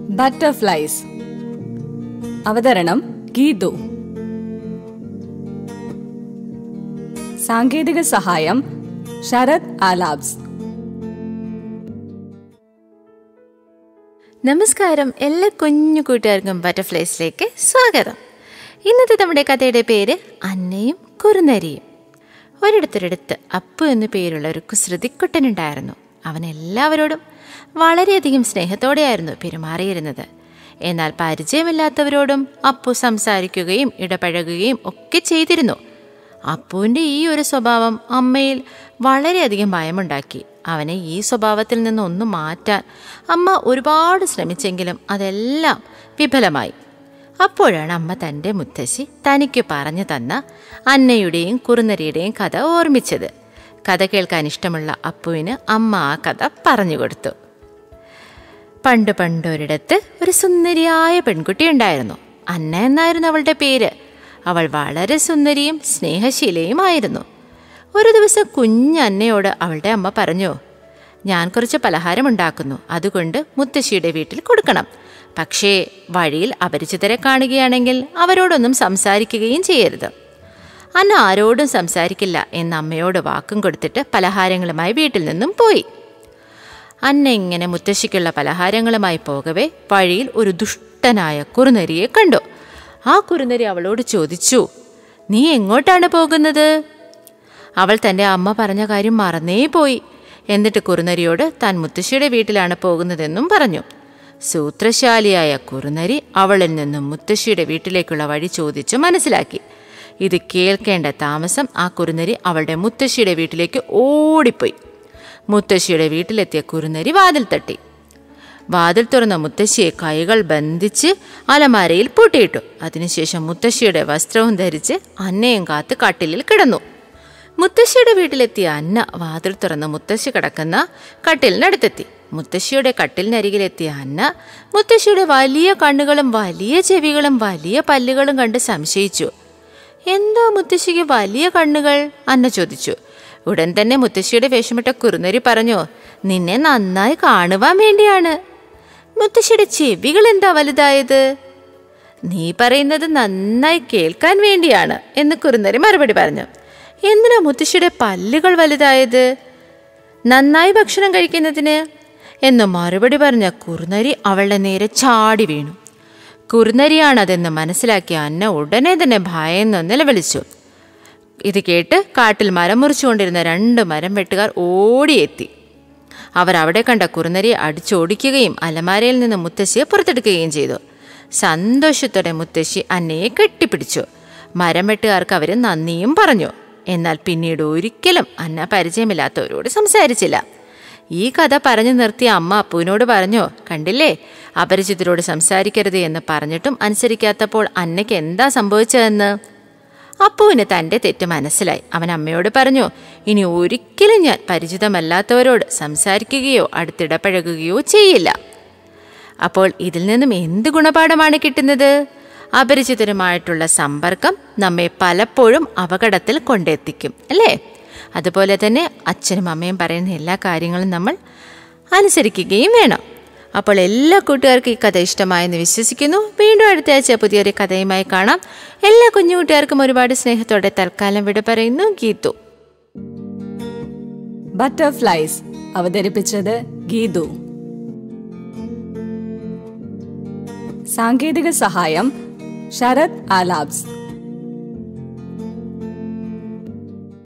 butterflies അവതരണം ഗീതു സാങ്കേതിക സഹായം ശരത് ആലാബ്സ് നമസ്കാരം എല്ലാ കുഞ്ഞു കൂട്ടുകാർക്കും ബട്ടർഫ്ലൈസിലേക്ക് സ്വാഗതം ഇന്നത്തെ നമ്മുടെ കഥയുടെ പേര് അന്നയും കുറുനരിയും ഒരിടത്തൊരിടത്ത് അപ്പു എന്നു പേരുള്ള ഒരു കുസൃതിക്കുട്ടനുണ്ടായിരുന്നു അവൻ എല്ലാവരോടും വളരെയധികം സ്നേഹത്തോടെയായിരുന്നു പെരുമാറിയിരുന്നത് എന്നാൽ പരിചയമില്ലാത്തവരോടും അപ്പു സംസാരിക്കുകയും ഇടപഴകുകയും ഒക്കെ ചെയ്തിരുന്നു അപ്പുവിൻ്റെ ഈ ഒരു സ്വഭാവം അമ്മയിൽ വളരെയധികം ഭയമുണ്ടാക്കി അവനെ ഈ സ്വഭാവത്തിൽ നിന്ന് ഒന്ന് മാറ്റാൻ അമ്മ ഒരുപാട് ശ്രമിച്ചെങ്കിലും അതെല്ലാം വിഫലമായി അപ്പോഴാണ് അമ്മ തൻ്റെ മുത്തശ്ശി തനിക്ക് പറഞ്ഞു തന്ന അന്നയുടെയും കുറുനരിയുടെയും കഥ ഓർമ്മിച്ചത് കഥ കേൾക്കാൻ ഇഷ്ടമുള്ള അപ്പുവിന് അമ്മ ആ കഥ പറഞ്ഞു കൊടുത്തു പണ്ട് പണ്ടൊരിടത്ത് ഒരു സുന്ദരിയായ പെൺകുട്ടി ഉണ്ടായിരുന്നു അന്ന എന്നായിരുന്നു അവളുടെ പേര് അവൾ വളരെ സുന്ദരിയും സ്നേഹശീലയുമായിരുന്നു ഒരു ദിവസം കുഞ്ഞന്നയോട് അവളുടെ അമ്മ പറഞ്ഞു ഞാൻ കുറച്ച് പലഹാരം ഉണ്ടാക്കുന്നു അതുകൊണ്ട് മുത്തശ്ശിയുടെ വീട്ടിൽ കൊടുക്കണം പക്ഷേ വഴിയിൽ അപരിചിതരെ കാണുകയാണെങ്കിൽ അവരോടൊന്നും സംസാരിക്കുകയും ചെയ്യരുത് അന്ന ആരോടും സംസാരിക്കില്ല എന്ന് അമ്മയോട് വാക്കും കൊടുത്തിട്ട് പലഹാരങ്ങളുമായി വീട്ടിൽ നിന്നും പോയി അന്ന ഇങ്ങനെ മുത്തശ്ശിക്കുള്ള പലഹാരങ്ങളുമായി പോകവേ വഴിയിൽ ഒരു ദുഷ്ടനായ കുറുനരിയെ കണ്ടു ആ കുറുനരി അവളോട് ചോദിച്ചു നീ എങ്ങോട്ടാണ് പോകുന്നത് അവൾ തൻ്റെ അമ്മ പറഞ്ഞ കാര്യം മറന്നേ പോയി എന്നിട്ട് കുറുനരിയോട് താൻ മുത്തശ്ശിയുടെ വീട്ടിലാണ് പോകുന്നതെന്നും പറഞ്ഞു സൂത്രശാലിയായ കുറുനരി അവളിൽ നിന്നും മുത്തശ്ശിയുടെ വീട്ടിലേക്കുള്ള വഴി ചോദിച്ചു മനസ്സിലാക്കി ഇത് കേൾക്കേണ്ട താമസം ആ കുറുനരി അവളുടെ മുത്തശ്ശിയുടെ വീട്ടിലേക്ക് ഓടിപ്പോയി മുത്തശ്ശിയുടെ വീട്ടിലെത്തിയ കുറുനരി വാതിൽ തട്ടി വാതിൽ തുറന്ന മുത്തശ്ശിയെ കൈകൾ ബന്ധിച്ച് അലമാരയിൽ പൂട്ടിയിട്ടു അതിനുശേഷം മുത്തശ്ശിയുടെ വസ്ത്രവും ധരിച്ച് അന്നയും കാത്ത് കട്ടിലിൽ കിടന്നു മുത്തശ്ശിയുടെ വീട്ടിലെത്തിയ അന്ന വാതിൽ തുറന്ന് മുത്തശ്ശി കിടക്കുന്ന കട്ടിലിനടുത്തെത്തി മുത്തശ്ശിയുടെ കട്ടിലിനരികിലെത്തിയ അന്ന മുത്തശ്ശിയുടെ വലിയ കണ്ണുകളും വലിയ ചെവികളും വലിയ പല്ലുകളും കണ്ട് സംശയിച്ചു എന്താ മുത്തശ്ശിക്ക് വലിയ കണ്ണുകൾ അന്ന ചോദിച്ചു ഉടൻ തന്നെ മുത്തശ്ശിയുടെ വേഷമിട്ട കുറുനരി പറഞ്ഞു നിന്നെ നന്നായി കാണുവാൻ വേണ്ടിയാണ് മുത്തശ്ശിയുടെ ചെവികൾ എന്താ വലുതായത് നീ പറയുന്നത് നന്നായി കേൾക്കാൻ വേണ്ടിയാണ് എന്ന് കുറുനരി മറുപടി പറഞ്ഞു എന്തിനാ മുത്തശ്ശിയുടെ പല്ലുകൾ വലുതായത് നന്നായി ഭക്ഷണം കഴിക്കുന്നതിന് എന്ന് മറുപടി പറഞ്ഞ കുറുനരി അവളുടെ നേരെ ചാടി വീണു കുറുനരിയാണതെന്ന് മനസ്സിലാക്കിയ അന്ന ഉടനെ തന്നെ ഭയന്ന് നിലവിളിച്ചു ഇത് കേട്ട് കാട്ടിൽ മരം മുറിച്ചുകൊണ്ടിരുന്ന രണ്ട് മരം വെട്ടുകാർ ഓടിയെത്തി അവർ അവിടെ കണ്ട കുറുനരിയെ അടിച്ചോടിക്കുകയും അലമാരയിൽ നിന്ന് മുത്തശ്ശിയെ പുറത്തെടുക്കുകയും ചെയ്തു സന്തോഷത്തോടെ മുത്തശ്ശി അന്നയെ കെട്ടിപ്പിടിച്ചു മരം വെട്ടുകാർക്ക് അവർ നന്ദിയും പറഞ്ഞു എന്നാൽ പിന്നീട് ഒരിക്കലും അന്ന പരിചയമില്ലാത്തവരോട് സംസാരിച്ചില്ല ഈ കഥ പറഞ്ഞു നിർത്തിയ അമ്മ അപ്പുവിനോട് പറഞ്ഞു കണ്ടില്ലേ അപരിചിതരോട് സംസാരിക്കരുത് എന്ന് പറഞ്ഞിട്ടും അനുസരിക്കാത്തപ്പോൾ അന്നയ്ക്ക് എന്താ സംഭവിച്ചതെന്ന് അപ്പുവിന് തൻ്റെ തെറ്റ് മനസ്സിലായി അവൻ അമ്മയോട് പറഞ്ഞു ഇനി ഒരിക്കലും ഞാൻ പരിചിതമല്ലാത്തവരോട് സംസാരിക്കുകയോ അടുത്തിടപഴകുകയോ ചെയ്യില്ല അപ്പോൾ ഇതിൽ നിന്നും എന്ത് ഗുണപാഠമാണ് കിട്ടുന്നത് അപരിചിതരുമായിട്ടുള്ള സമ്പർക്കം നമ്മെ പലപ്പോഴും അപകടത്തിൽ കൊണ്ടെത്തിക്കും അല്ലേ അതുപോലെ തന്നെ അച്ഛനും അമ്മയും പറയുന്ന എല്ലാ കാര്യങ്ങളും നമ്മൾ അനുസരിക്കുകയും വേണം അപ്പോൾ എല്ലാ കൂട്ടുകാർക്കും ഈ കഥ ഇഷ്ടമായെന്ന് വിശ്വസിക്കുന്നു വീണ്ടും അടുത്ത ആഴ്ച പുതിയൊരു കഥയുമായി കാണാം എല്ലാ കുഞ്ഞു കൂട്ടുകാർക്കും ഒരുപാട് സ്നേഹത്തോടെ തൽക്കാലം വിട പറയുന്നു ഗീതു ബട്ടർഫ്ലൈസ് അവതരിപ്പിച്ചത് ഗീതു സാങ്കേതിക സഹായം ശരത് ആലാബ്സ്